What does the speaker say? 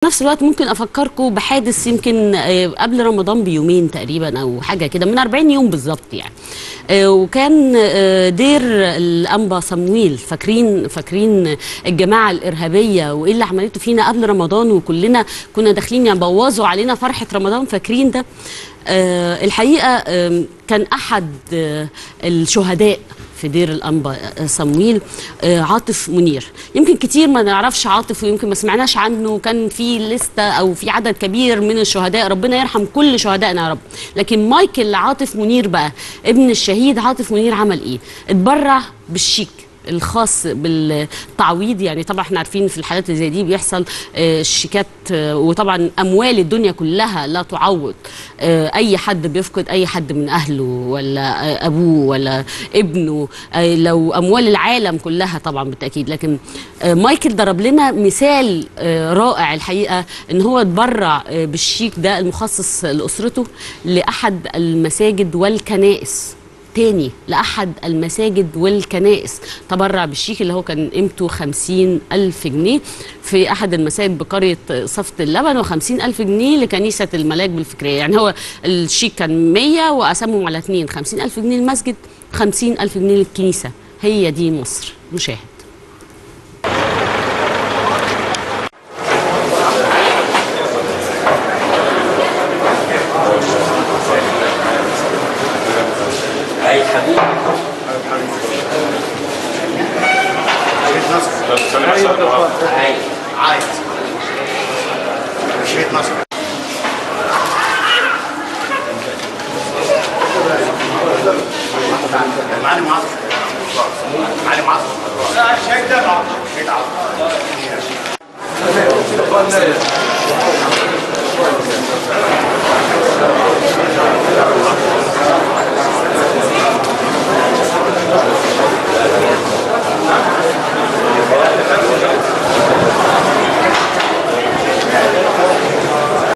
نفس الوقت ممكن افكركم بحادث يمكن آه، قبل رمضان بيومين تقريبا او حاجه كده من 40 يوم بالظبط يعني آه، وكان آه، دير الانبا صمويل فاكرين فاكرين الجماعه الارهابيه وايه اللي عملته فينا قبل رمضان وكلنا كنا داخلين يبوظوا علينا فرحه رمضان فاكرين ده آه، الحقيقه آم، كان احد آه، الشهداء في دير الانبا صمويل آه، عاطف منير يمكن كتير ما نعرفش عاطف ويمكن ما سمعناش عنه كان في لستة او في عدد كبير من الشهداء ربنا يرحم كل شهدائنا يا رب لكن مايكل عاطف منير بقى ابن الشهيد عاطف منير عمل ايه اتبرع بالشيك الخاص بالتعويض يعني طبعا احنا عارفين في الحالات اللي زي دي بيحصل آه، الشيكات آه، وطبعا اموال الدنيا كلها لا تعوض آه، اي حد بيفقد اي حد من اهله ولا آه، ابوه ولا ابنه آه، لو اموال العالم كلها طبعا بالتاكيد لكن آه، مايكل ضرب لنا مثال آه، رائع الحقيقه ان هو اتبرع آه، بالشيك ده المخصص لاسرته لاحد المساجد والكنائس تاني لأحد المساجد والكنائس تبرع بالشيك اللي هو كان قيمته خمسين ألف جنيه في أحد المساجد بقرية صفت اللبن وخمسين ألف جنيه لكنيسة الملاك بالفكرية يعني هو الشيك كان مية وقسمهم على اتنين خمسين ألف جنيه المسجد خمسين ألف جنيه للكنيسة هي دي مصر نشاهد اي حبيبي عايز شريط مصر معلم عصر معلم عصر لا شهيد ده عصر شهيد عصر